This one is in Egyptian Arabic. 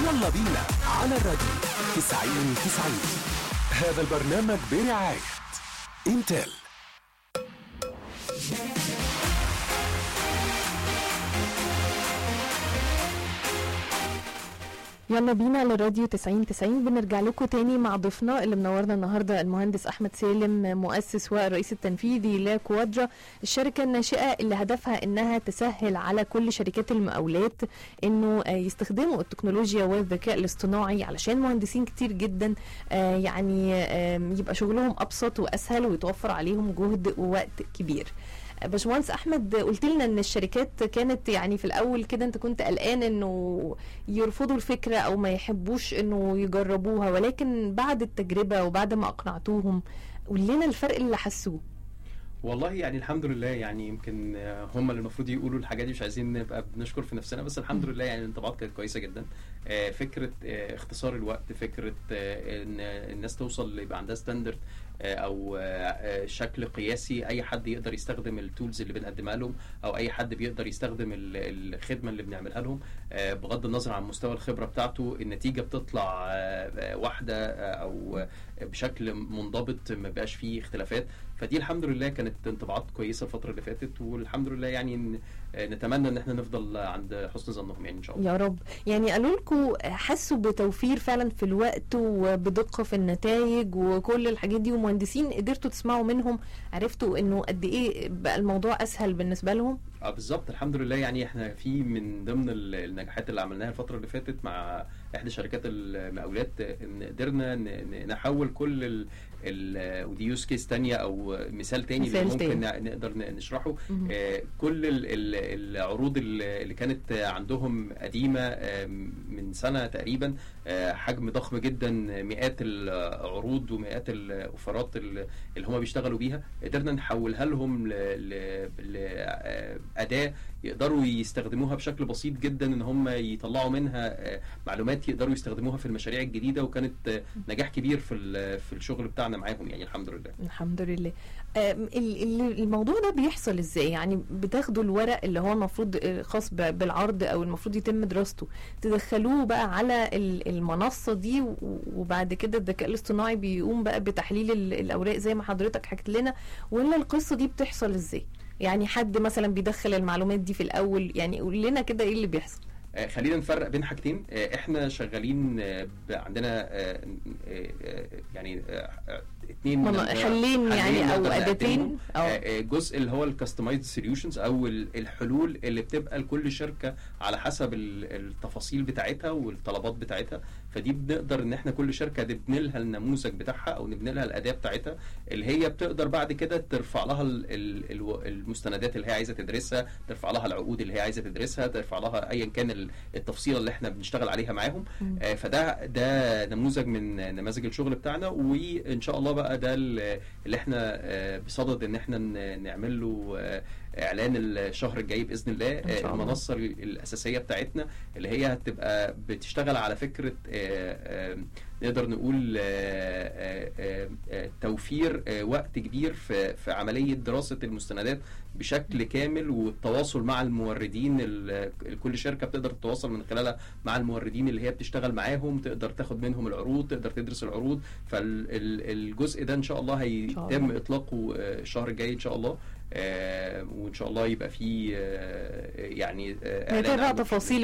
يلا بينا على الراديو 90 90 هذا البرنامج برعاية انتل يلا بينا للراديو 90 90 بنرجع لكم تاني مع ضيفنا اللي منورنا النهارده المهندس احمد سالم مؤسس والرئيس التنفيذي لكوادرا الشركه الناشئه اللي هدفها انها تسهل على كل شركات المقاولات انه آه، يستخدموا التكنولوجيا والذكاء الاصطناعي علشان مهندسين كتير جدا آه، يعني آه، يبقى شغلهم ابسط واسهل ويتوفر عليهم جهد ووقت كبير باشمهندس احمد قلت لنا ان الشركات كانت يعني في الاول كده انت كنت قلقان انه يرفضوا الفكره او ما يحبوش انه يجربوها ولكن بعد التجربه وبعد ما اقنعتوهم قول لنا الفرق اللي حسوه والله يعني الحمد لله يعني يمكن آه، هم اللي المفروض يقولوا الحاجات دي مش عايزين نبقى بنشكر في نفسنا بس الحمد لله يعني الانطباعات كانت كويسه جدا آه، فكره آه، اختصار الوقت فكره آه، ان الناس توصل يبقى عندها ستاندرد او آه، آه، شكل قياسي اي حد يقدر يستخدم التولز اللي بنقدمها لهم او اي حد بيقدر يستخدم ال- الخدمه اللي بنعملها لهم آه، بغض النظر عن مستوى الخبره بتاعته النتيجه بتطلع آه، آه، واحده آه، او آه، بشكل منضبط ما بقاش فيه اختلافات فدي الحمد لله كانت انطباعات كويسه الفتره اللي فاتت والحمد لله يعني ن- نتمنى ان احنا نفضل عند حسن ظنهم يعني ان شاء الله يا رب يعني قالوا لكم حسوا بتوفير فعلا في الوقت وبدقه في النتائج وكل الحاجات دي ومهندسين قدرتوا تسمعوا منهم عرفتوا انه قد ايه بقى الموضوع اسهل بالنسبه لهم اه بالظبط الحمد لله يعني احنا في من ضمن ال- النجاحات اللي عملناها الفتره اللي فاتت مع احدى شركات المقاولات ان قدرنا ن- ن- نحول كل ال ال ودي يوز كيس تانية او مثال تاني اللي مثال ممكن تاني. ن- نقدر ن- نشرحه مهم. آه، كل ال- ال- العروض ال- اللي كانت عندهم قديمه آه، من سنه تقريبا آه، حجم ضخم جدا مئات العروض ومئات الاوفرات اللي هم بيشتغلوا بيها قدرنا نحولها لهم لاداه يقدروا يستخدموها بشكل بسيط جدا ان هم يطلعوا منها آه، معلومات يقدروا يستخدموها في المشاريع الجديده وكانت آه، نجاح كبير في ال- في الشغل بتاعنا معاهم يعني الحمد لله الحمد لله آم، ال- ال- الموضوع ده بيحصل ازاي يعني بتاخدوا الورق اللي هو المفروض آه، خاص ب- بالعرض او المفروض يتم دراسته تدخلوه بقى على ال- المنصة دي و- وبعد كده الذكاء الاصطناعي بيقوم بقى بتحليل ال- الاوراق زي ما حضرتك حكيت لنا ولا القصة دي بتحصل ازاي يعني حد مثلا بيدخل المعلومات دي في الاول يعني قول لنا كده ايه اللي بيحصل آه، خلينا نفرق بين حاجتين آه، احنا شغالين آه، ب- عندنا آه، آه، آه، يعني آه، آه، اتنين من- نقدر- حلين يعني حلين او نقدر اداتين نقدمهم. اه آه، آه، جزء اللي هو الكاستمايزد سوليوشنز او ال- الحلول اللي بتبقى لكل شركه على حسب ال- التفاصيل بتاعتها والطلبات بتاعتها فدي بنقدر ان احنا كل شركه نبني لها النموذج بتاعها او نبني لها الاداه بتاعتها اللي هي بتقدر بعد كده ترفع لها ال- ال- الو- المستندات اللي هي عايزه تدرسها ترفع لها العقود اللي هي عايزه تدرسها ترفع لها ايا كان ال- التفصيله اللي احنا بنشتغل عليها معاهم مم. آه، فده ده نموذج من نماذج الشغل بتاعنا وان شاء الله بقى ده ال- اللي احنا آه، بصدد ان احنا ن- نعمل له آه، اعلان الشهر الجاي باذن الله إن شاء آه، الله. المنصه الاساسيه بتاعتنا اللي هي هتبقى بتشتغل على فكره آه، آه، نقدر نقول آه، آه، آه، آه، توفير آه، وقت كبير في في عمليه دراسه المستندات بشكل كامل والتواصل مع الموردين ال- كل شركه بتقدر تتواصل من خلالها مع الموردين اللي هي بتشتغل معاهم تقدر تاخد منهم العروض تقدر تدرس العروض فالجزء ده ان شاء الله شاء هيتم الله. اطلاقه آه، الشهر الجاي ان شاء الله آه، وان شاء الله يبقى فيه آه، يعني آه، إعلان نتابع عنه. تفاصيل